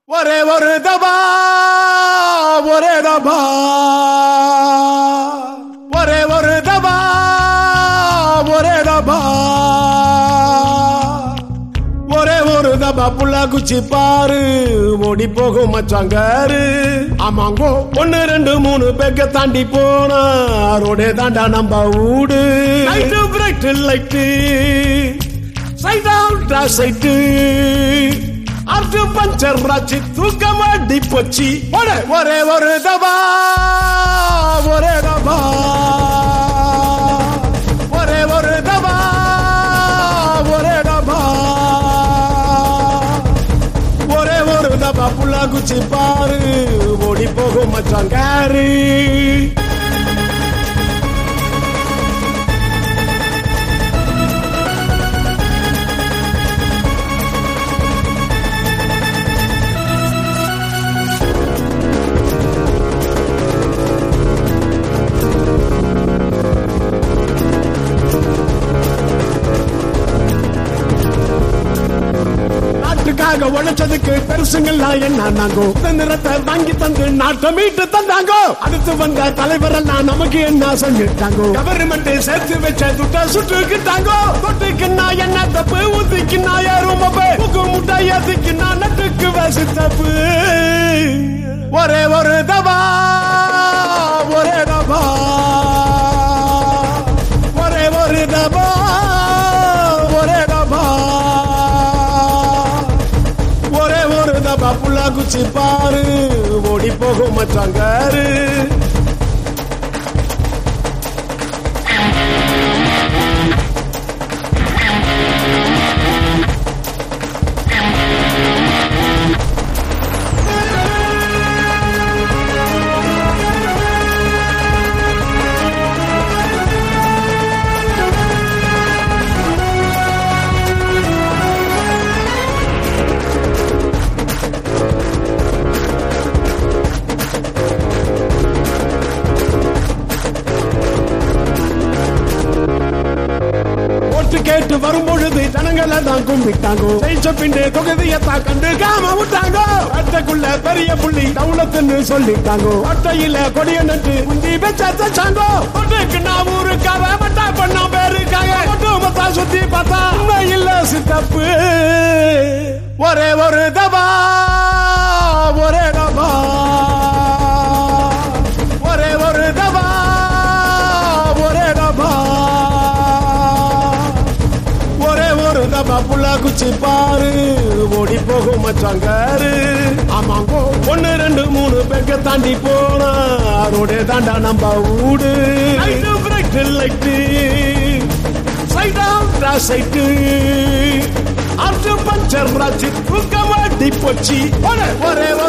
ஒரே ஒரு தபா ஒரே தபா ஒரே ஒரு தபா ஒரே தபா ஒரே ஒரு தபா புள்ள குச்சி பாரு ஓடி போகும் மச்சாங்காரு ஆமாங்கோ ஒன்னு ரெண்டு மூணு பேக்க தாண்டி போனா ரோடே தாண்டா நம்ம ஊடு light bright light side out side அர்ஜு பஞ்சர் ராச்சி தூக்கம் அடி போச்சு ஒரே ஒரே ஒரு தபா ஒரே தபா ஒரே ஒரு தபா ஒரே தபா ஒரே ஒரு தபா புள்ள குச்சி பாரு ஓடி போகும் மச்சாங்காரு நாட்டுக்காக உழைச்சதுக்கு பெருசுங்கெல்லாம் என்ன நாங்கோ நிறத்தை வாங்கி தந்து நாட்டை மீட்டு தந்தாங்கோ அடுத்து வந்த தலைவர் எல்லாம் நமக்கு என்ன செஞ்சுட்டாங்கோ கவர்மெண்ட் சேர்த்து வச்ச துட்ட சுட்டுக்கிட்டாங்கோ தொட்டுக்குன்னா என்ன தப்பு ஊத்திக்குன்னா யாரும் முக்கு முட்டாய் அதுக்குன்னா நட்டுக்கு வசி தப்பு ஒரே ஒரு தபா ஒரே தபா ஒரே ஒரு தபா ஒரே தபா ஒரே ஒரு தபா புள்ள குச்சி பாரு ஓடி போகும் மச்சாங்காரு ஓட்டு கேட்டு வரும் பொழுது ஜனங்களை தான் கும்பிட்டாங்கோ ஜெயிச்ச பிண்டு தொகுதியத்தான் கண்டு காம விட்டாங்கோ அட்டைக்குள்ள பெரிய புள்ளி தவுளத்துன்னு சொல்லிட்டாங்கோ அட்டையில கொடிய நட்டு முந்தி வச்சாங்கோ ஒட்டுக்கு நான் ஊருக்காக மட்டா பண்ண பேருக்காக ஒட்டு மொத்தா சுத்தி பார்த்தா உண்மை இல்ல சித்தப்பு ஒரே ஒரு தபா ஒரே தபா ஒரே ஒரு தபா ஒரே தபா ஒரே ஒரு தபா புள்ள குச்சி பாரு ஓடி போகும் மச்சாங்காரு ஆமாங்கோ ஒன்னு ரெண்டு மூணு பேக்க தாண்டி போனா ரோடே தாண்டா நம்ம ஊடு light bright light side out side அர்ஜு பஞ்சர் ராச்சி தூக்கம் அடி போச்சு ஒரே ஒரே